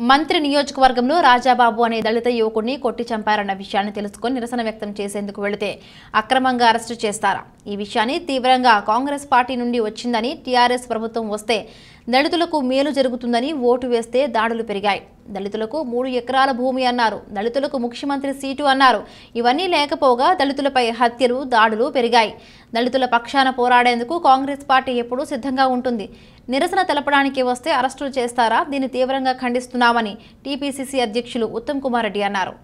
మంత్రి నియోజకవర్గంలో రాజాబాబు అనే దళిత యువకుడిని కొట్టి చంపారన్న విషయాన్ని తెలుసుకొని నిరసన వ్యక్తం చేసేందుకు వెళితే అక్రమంగా అరెస్టు చేస్తారా ఈ విషయాన్ని తీవ్రంగా కాంగ్రెస్ పార్టీ నుండి వచ్చిందని టీఆర్ఎస్ ప్రభుత్వం వస్తే దళితులకు మేలు జరుగుతుందని ఓటు వేస్తే దాడులు పెరిగాయి దళితులకు మూడు ఎకరాల భూమి అన్నారు దళితులకు ముఖ్యమంత్రి సీటు అన్నారు ఇవన్నీ లేకపోగా దళితులపై హత్యలు దాడులు పెరిగాయి దళితుల పక్షాన పోరాడేందుకు కాంగ్రెస్ పార్టీ ఎప్పుడూ సిద్ధంగా ఉంటుంది నిరసన తెలపడానికి వస్తే అరెస్టులు చేస్తారా దీన్ని తీవ్రంగా ఖండిస్తున్నామని టీపీసీసీ అధ్యక్షులు ఉత్తమ్ కుమార్ రెడ్డి అన్నారు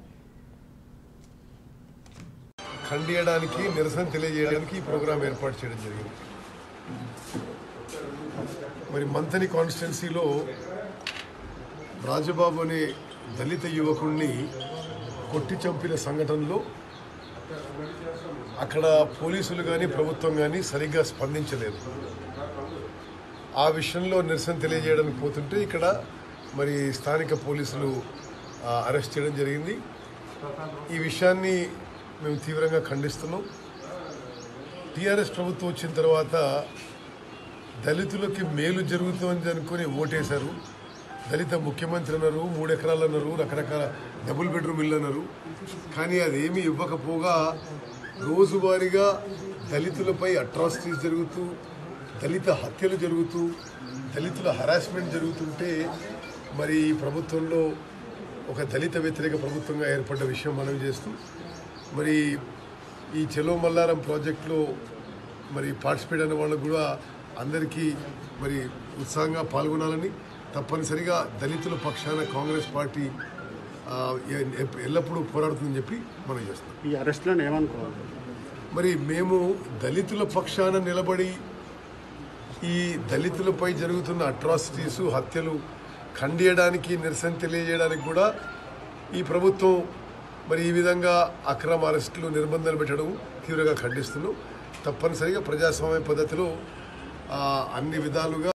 ఖండియడానికి నిరసన తెలియజేయడానికి ఈ ప్రోగ్రాం ఏర్పాటు చేయడం జరిగింది మరి మంథని కాన్స్టిట్యున్సీలో రాజబాబు అనే దళిత యువకుడిని కొట్టి చంపిన సంఘటనలో అక్కడ పోలీసులు కానీ ప్రభుత్వం కానీ సరిగ్గా స్పందించలేదు ఆ విషయంలో నిరసన తెలియజేయడానికి పోతుంటే ఇక్కడ మరి స్థానిక పోలీసులు ఆ, అరెస్ట్ చేయడం జరిగింది ఈ విషయాన్ని మేము తీవ్రంగా ఖండిస్తున్నాం టీఆర్ఎస్ ప్రభుత్వం వచ్చిన తర్వాత దళితులకి మేలు జరుగుతుంది అనుకుని ఓటేశారు దళిత ముఖ్యమంత్రి అన్నారు మూడు ఎకరాలు అన్నారు రకరకాల డబుల్ బెడ్రూమ్ ఇల్లు అన్నారు కానీ అదేమీ ఇవ్వకపోగా రోజువారీగా దళితులపై అట్రాసిటీస్ జరుగుతూ దళిత హత్యలు జరుగుతూ దళితుల హరాస్మెంట్ జరుగుతుంటే మరి ఈ ప్రభుత్వంలో ఒక దళిత వ్యతిరేక ప్రభుత్వంగా ఏర్పడ్డ విషయం మనం చేస్తూ మరి ఈ చెలో మల్లారం ప్రాజెక్టులో మరి పార్టిసిపేట్ అయిన వాళ్ళకు కూడా అందరికీ మరి ఉత్సాహంగా పాల్గొనాలని తప్పనిసరిగా దళితుల పక్షాన కాంగ్రెస్ పార్టీ ఆ, ఎ- ఎల్లప్పుడూ పోరాడుతుందని చెప్పి మనం చేస్తాం ఈ అరెస్ట్లను ఏమనుకోవాలి మరి మేము దళితుల పక్షాన నిలబడి ఈ దళితులపై జరుగుతున్న అట్రాసిటీస్ హత్యలు ఖండియడానికి నిరసన తెలియజేయడానికి కూడా ఈ ప్రభుత్వం మరి ఈ విధంగా అక్రమ అరెస్టులు నిర్బంధాలు పెట్టడం తీవ్రంగా ఖండిస్తున్నాం తప్పనిసరిగా ప్రజాస్వామ్య పద్ధతిలో ఆ, అన్ని విధాలుగా